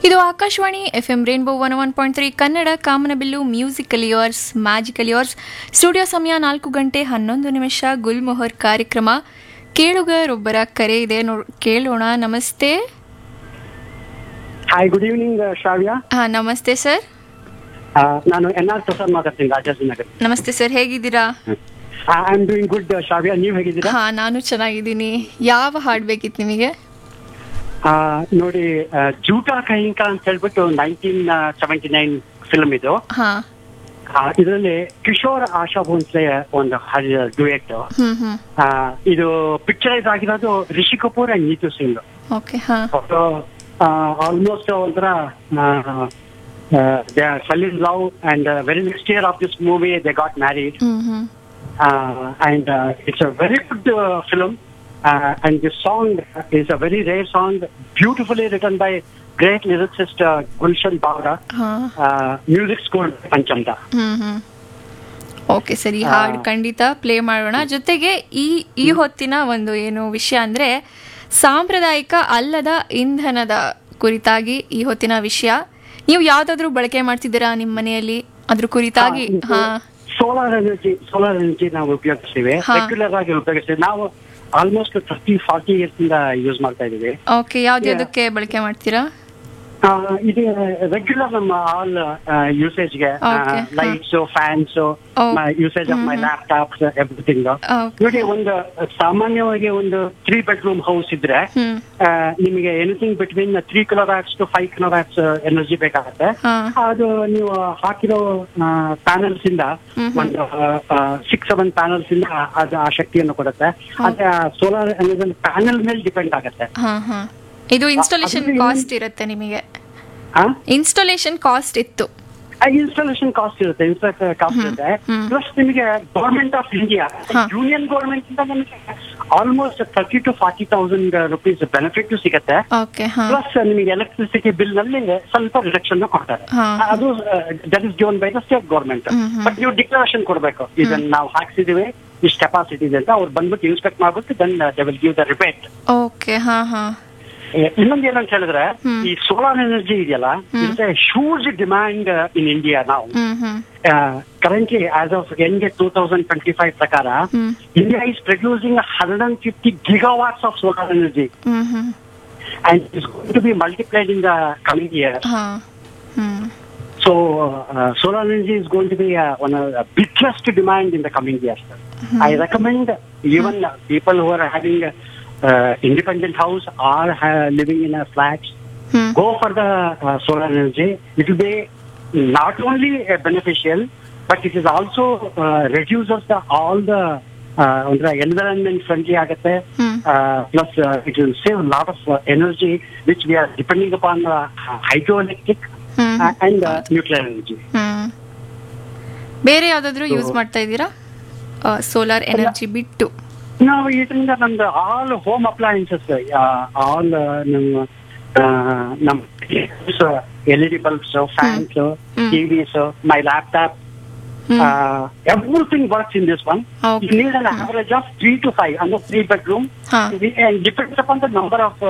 ಇದು Akashvani F M rainbow one one point three Kannada Kamanabillu musical years magical years studio ಸಮಯ ನಾಲ್ಕು ಗಂಟೆ ಹನ್ನೊಂದು ನಿಮಿಷ ಗುಲ್ಮೊಹರ್ ಕಾರ್ಯಕ್ರಮ ಕೇಳುಗರೊಬ್ಬರ ಕರೆ ಇದೆ ನೋ ಕೇಳೋಣ ನಮಸ್ತೆ ಹಾಯ್ ಗುಡ್ ಈವ್ನಿಂಗ್ ಶ್ರಾವ್ಯ ಹಾ ನಮಸ್ತೆ ಸರ್ ಆ, ನಾನು ಎನ್ ಆರ್ ಪ್ರಸಾದ್ ಮಾತಾಡ್ತೀನಿ ರಾಜಾಜಿನಗರ್ ನಮಸ್ತೆ ಸರ್ ಹೇಗಿದ್ದೀರಾ I am doing good Shravya ನೀವು ಹೇಗಿದ್ದೀರಾ ಹಾ ನಾನು ಚೆನ್ನಾಗಿದ್ದೀನಿ ಯಾವ ಹಾಡ್ ಬೇಕಿತ್ತು ನಿಮಗೆ ಆ, ನೋಡಿ ಆ, ಜೂಟಾ ಕಹಿಂಕ ಅಂತ ಹೇಳ್ಬಿಟ್ಟು ನೈನ್ಟೀನ್ ಸೆವೆಂಟಿ ನೈನ್ ಫಿಲ್ಮ್ ಇದು ಹಾ ಇದರಲ್ಲಿ ಕಿಶೋರ್ ಆಶಾ ಭೋನ್ಸ್ಲೆ ಒಂದು ಡ್ಯೂಯೆಟ್ ಹ್ಮ್ ಹ್ಮ್ ಇದು ಪಿಕ್ಚರೈಸ್ ಆಗಿರೋದು ರಿಷಿ ಕಪೂರ್ ಅಂಡ್ ನೀತು ಸಿಂಗ್ ಓಕೆ ಹಾ ಆಲ್ಮೋಸ್ಟ್ ಒಂಥರ fall in love and very next year of this movie they got married hmm hmm uh, and uh, it's a very good uh, film. Uh, and this song is a very rare song, beautifully written by great lyricist uh, Gulshan Bawra. ಹಾ Uh, music scored by Panchamda. Hmm hmm okay ಸರಿ ಹಾಡು ಖಂಡಿತ play ಮಾಡೋಣ ಜೊತೆಗೆ ಈ ಈ ಹೊತ್ತಿನ ಒಂದು ಏನು ವಿಷಯ ಅಂದ್ರೆ ಸಾಂಪ್ರದಾಯಿಕ ಅಲ್ಲದ ಇಂಧನದ ಕುರಿತಾಗಿ ಈ ಹೊತ್ತಿನ ವಿಷಯ ನೀವು ಯಾವ್ದಾದ್ರು ಬಳಕೆ ಮಾಡ್ತಿದ್ದೀರಾ ನಿಮ್ಮ ಮನೆಯಲ್ಲಿ ಅದ್ರ ಕುರಿತಾಗಿ ಹಾ ಸೋಲಾರ್ ಎನರ್ಜಿ ಸೋಲಾರ್ ಎನರ್ಜಿ ನಾವು ಉಪಯೋಗಿಸ್ತೀವಿ ಹಾ. ರೆಗ್ಯುಲರ್ ಆಗಿ ಉಪಯೋಗಿಸ್ತೀವಿ ನಾವು ಆಲ್ಮೋಸ್ಟ್ ಥರ್ಟಿ ಫಾರ್ಟಿ ಇಯರ್ಸ್ ಇಂದ ಯೂಸ್ ಮಾಡ್ತಾ ಇದೀವಿ ಓಕೆ ಯಾವ್ದ್ಯಾವ್ದಕ್ಕೆ ಬಳಕೆ ಮಾಡ್ತೀರಾ ಆ, ಇದು ರೆಗ್ಯುಲರ್ ನಮ್ಮ ಆಲ್ ಯೂಸೇಜ್ಗೆ Okay. Lights fans Oh. Usage of my laptops everything Okay. ನೋಡಿ ಒಂದು ಸಾಮಾನ್ಯವಾಗಿ ಒಂದು ತ್ರೀ ಬೆಡ್ರೂಮ್ ಹೌಸ್ ಇದ್ರೆ ಹ್ಮ್ ಆ, ನಿಮಗೆ anything between three kilowatts to five kilowatts energy ಬೇಕಾಗುತ್ತೆ ಹಾ ಅದು ನೀವು ಹಾಕಿರೋ ಪ್ಯಾನಲ್ಸ್ ಇಂದ ಒಂದು ಸಿಕ್ಸ್ ಸೆವೆನ್ ಪ್ಯಾನಲ್ಸ್ ಇಂದ ಅದು ಆ ಶಕ್ತಿಯನ್ನು ಕೊಡುತ್ತೆ ಅದೇ ಸೋಲಾರ್ ಎನರ್ಜಿ ಪ್ಯಾನಲ್ ಮೇಲೆ ಡಿಪೆಂಡ್ ಆಗುತ್ತೆ ಹಾ ಹಾ ಇದು ಇನ್ಸ್ಟಾಲೇಷನ್ ಅದ್ರಲ್ಲಿ ಕಾಸ್ಟ್ ಇರುತ್ತೆ ನಿಮಗೆ ಆ ಇನ್ಸ್ಟಾಲೇಷನ್ ಕಾಸ್ಟ್ ಇತ್ತು ಇನ್ಸ್ಟಾಲೇಷನ್ ಕಾಸ್ಟ್ ಇರುತ್ತೆ ಇನ್ಸ್ಟಾಲೇಷನ್ ಕಾಸ್ಟ್ ಇರುತ್ತೆ ಹ್ಮ್. ಪ್ಲಸ್ ನಿಮಗೆ ಗೌರ್ಮೆಂಟ್ ಆಫ್ ಇಂಡಿಯಾ ಹಾ. ಯೂನಿಯನ್ ಗೌರ್ಮೆಂಟ್ ಇಂದ ನಿಮಗೆ almost thirty to forty thousand rupees benefit ಸಿಗುತ್ತೆ ಓಕೆ ಹಾ ಪ್ಲಸ್ ನಿಮಗೆ ಎಲೆಕ್ಟ್ರಿಸಿಟಿ ಬಿಲ್ ನಲ್ಲಿ ಸ್ವಲ್ಪ ರಿಡಕ್ಷನ್ ಕೊಡ್ತಾರೆ ಹಾ. ಅದು that is given by the state government hmm, hmm. But ನೀವು ಡಿಕ್ಲರೇಷನ್ ಕೊಡಬೇಕು ಇದನ್ನ ನಾವು ಹಾಕ್ಸಿದೀವಿ ಇಷ್ಟು ಕೆಪಾಸಿಟಿ ಇದೆ ಅಂತ ಅವ್ರು ಬಂದ್ಬಿಟ್ಟು ಇನ್ಸ್ಪೆಕ್ಟ್ ಮಾಡ್ಬಿಟ್ಟು then they will give the rebate okay ಹಾ ಹಾ ಇನ್ನೊಂದು ಏನಂತ ಹೇಳಿದ್ರೆ ಹ್ಮ್. ಈ ಸೋಲಾರ್ ಎನರ್ಜಿ ಇದೆಯಲ್ಲ it's a huge demand in India ನಾವು hmm hmm currently as of end two thousand twenty five ಪ್ರಕಾರ hmm India is producing hundred and fifty gigawatts of solar energy hmm hmm and it's going to be multiplied in the coming year ಹಾ hmm So uh, solar energy is going to be uh, one of the biggest demand in the coming years. I recommend even uh, people who are having uh, independent house or ha- living in a flat, hmm go for the uh, solar energy. It will be not only uh, beneficial, but it is also uh, reduces the all the uh, ಅಂದ್ರೆ environment friendly ಆಗುತ್ತೆ ಹ್ಮ್ uh, plus uh, it will save a lot of uh, energy which we are depending upon uh, hydroelectric hmm uh, and uh, nuclear energy. ಹ್ಮ್ ಬೇರೆ ಯಾವ್ದಾದ್ರು use ಮಾಡ್ತಾ ಇದ್ದೀರಾ solar energy ಬಿಟ್ಟು ನಾವು ಇದರಿಂದ ನಮ್ದು ಆಲ್ ಹೋಮ್ ಅಪ್ಲಯನ್ಸಸ್ ಆಲ್ ನಮ್ಮ ಆ, ನಮ್ಮ L E D bulbs fans hmm. TVs my laptop hmm everything works in this one Okay. Need an average of three to five ಅಂದ್ರೆ ತ್ರೀ ಬೆಡ್ರೂಮ್ ಹಾ depends upon the number of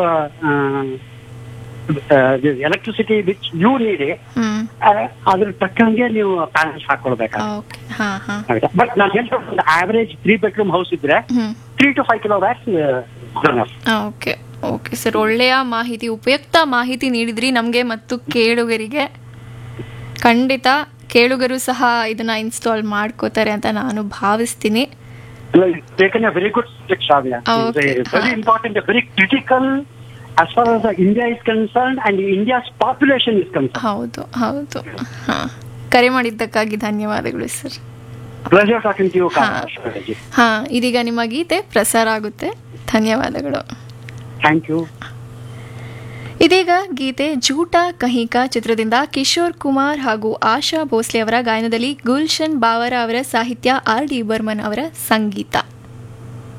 electricity which you need hmm ಅದ್ರ ತಕ್ಕಂಗೆ ನೀವು panels ಹಾಕೊಳ್ಬೇಕಾಗುತ್ತೆ okay ಹಾ ಹಾ but ನಾನು ಹೇಳ್ತಾ ಒಂದು ಆವರೇಜ್ ತ್ರೀ ಬೆಡ್ರೂಮ್ ಹೌಸ್ ಇದ್ರೆ hmm three to five kilowatts okay okay sir ಒಳ್ಳೆಯ ಮಾಹಿತಿ ಉಪಯುಕ್ತ ಮಾಹಿತಿ ನೀಡಿದ್ರಿ ನಮಗೆ ಮತ್ತು ಕೇಳುಗರಿಗೆ ಖಂಡಿತ ಕೇಳುಗರು ಸಹ ಇದನ್ನ ಇನ್ಸ್ಟಾಲ್ ಮಾಡ್ಕೋತಾರೆ ಅಂತ ನಾನು ಭಾವಿಸ್ತೀನಿ taken a very good subject, Shavya. Okay. It's a very important, a very critical as far as uh, India is concerned and India's population is concerned. ಹೌದು ಹೌದು ಹಾ ಕರೆ ಮಾಡಿದ್ದಕ್ಕಾಗಿ ಧನ್ಯವಾದಗಳು sir Pleasure talking to you, ಹಾ. Shavya. ಹಾ ಇದೀಗ ನಿಮ್ಮ ಗೀತೆ ಪ್ರಸಾರ ಆಗುತ್ತೆ ಧನ್ಯವಾದಗಳು Thank you. ಇದೀಗ ಗೀತೆ ಜೂಟ ಕಹಿಕ ಚಿತ್ರದಿಂದ ಕಿಶೋರ್ ಕುಮಾರ್ ಹಾಗೂ ಆಶಾ ಭೋಸ್ಲೆ ಅವರ ಗಾಯನದಲ್ಲಿ ಗುಲ್ಶನ್ ಬಾವರ ಅವರ ಸಾಹಿತ್ಯ ಆರ್ ಡಿ ಬರ್ಮನ್ ಅವರ ಸಂಗೀತ